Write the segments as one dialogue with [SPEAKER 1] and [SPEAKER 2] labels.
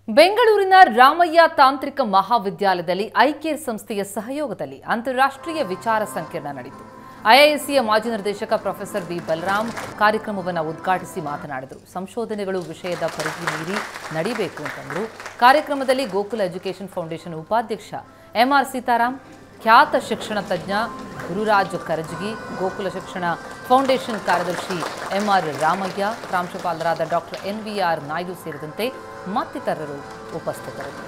[SPEAKER 1] ಬೆಂಗಳೂರಿನ ರಾಮಯ್ಯ ತಾಂತ್ರಿಕ ಮಹಾವಿದ್ಯಾಲಯದಲ್ಲಿ ಐಕೇರ್ ಸಂಸ್ಥೆಯ ಸಹಯೋಗದಲ್ಲಿ ಅಂತಾರಾಷ್ಟ್ರೀಯ ವಿಚಾರ ಸಂಕಿರಣ ನಡೆಯಿತು ಐಐಎಸ್ಸಿಯ ಮಾಜಿ ನಿರ್ದೇಶಕ ಪ್ರೊಫೆಸರ್ ಬಿ ಬಲರಾಮ್ ಕಾರ್ಯಕ್ರಮವನ್ನು ಉದ್ಘಾಟಿಸಿ ಮಾತನಾಡಿದರು ಸಂಶೋಧನೆಗಳು ವಿಷಯದ ಪರಿಧಿ ಮೀರಿ ನಡೀಬೇಕು ಅಂತಂದರು ಕಾರ್ಯಕ್ರಮದಲ್ಲಿ ಗೋಕುಲ ಎಜುಕೇಷನ್ ಫೌಂಡೇಶನ್ ಉಪಾಧ್ಯಕ್ಷ ಎಂಆರ್ ಸೀತಾರಾಮ್ ಖ್ಯಾತ ಶಿಕ್ಷಣ ತಜ್ಞ ಗುರುರಾಜ್ ಕರಜಗಿ ಗೋಕುಲ ಶಿಕ್ಷಣ ಫೌಂಡೇಶನ್ ಕಾರ್ಯದರ್ಶಿ ಎಂಆರ್ ರಾಮಯ್ಯ ಪ್ರಾಂಶುಪಾಲರಾದ ಡಾಕ್ಟರ್ ಎನ್ವಿಆರ್ ನಾಯ್ಡು ಸೇರಿದಂತೆ ಮತ್ತಿತರರು ಉಪಸ್ಥಿತರಿದ್ದರು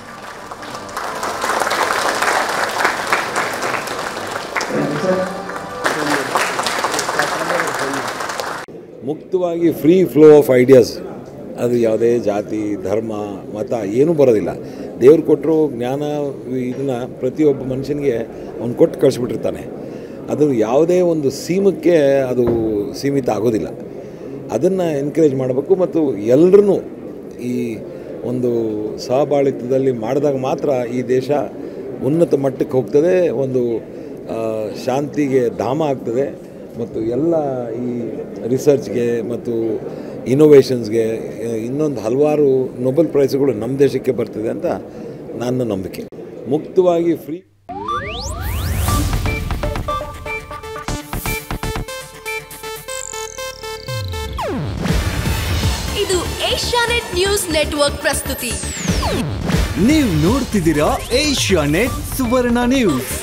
[SPEAKER 2] ಮುಕ್ತವಾಗಿ ಫ್ರೀ ಫ್ಲೋ ಆಫ್ ಐಡಿಯಾಸ್ ಅದು ಯಾವುದೇ ಜಾತಿ ಧರ್ಮ ಮತ ಏನೂ ಬರೋದಿಲ್ಲ ದೇವ್ರು ಕೊಟ್ಟರು ಜ್ಞಾನ ಇದನ್ನು ಪ್ರತಿಯೊಬ್ಬ ಮನುಷ್ಯನಿಗೆ ಅವ್ನು ಕೊಟ್ಟು ಕಳಿಸ್ಬಿಟ್ಟಿರ್ತಾನೆ ಅದು ಯಾವುದೇ ಒಂದು ಸೀಮಕ್ಕೆ ಅದು ಸೀಮಿತ ಆಗೋದಿಲ್ಲ ಅದನ್ನು ಎನ್ಕರೇಜ್ ಮಾಡಬೇಕು ಮತ್ತು ಎಲ್ಲರೂ ಈ ಒಂದು ಸಹಬಾಳಿತ್ವದಲ್ಲಿ ಮಾಡಿದಾಗ ಮಾತ್ರ ಈ ದೇಶ ಉನ್ನತ ಮಟ್ಟಕ್ಕೆ ಹೋಗ್ತದೆ ಒಂದು ಆ, ಶಾಂತಿಗೆ ಧಾಮ ಆಗ್ತದೆ ಮತ್ತು ಎಲ್ಲ ಈ ರಿಸರ್ಚ್ಗೆ ಮತ್ತು ಇನೋವೇಷನ್ಸ್ಗೆ ಇನ್ನೊಂದು ಹಲವಾರು ನೊಬೆಲ್ ಪ್ರೈಸ್ಗಳು ನಮ್ಮ ದೇಶಕ್ಕೆ ಬರ್ತದೆ ಅಂತ ನನ್ನ ನಂಬಿಕೆ ಮುಕ್ತವಾಗಿ ಫ್ರೀ
[SPEAKER 3] ಇದು ಏಷ್ಯಾನೆಟ್ ನ್ಯೂಸ್ ನೆಟ್ವರ್ಕ್ ಪ್ರಸ್ತುತಿ
[SPEAKER 4] ನೀವು ನೋಡ್ತಿದ್ದೀರಾ ಏಷ್ಯಾ ನೆಟ್ ಸುವರ್ಣ ನ್ಯೂಸ್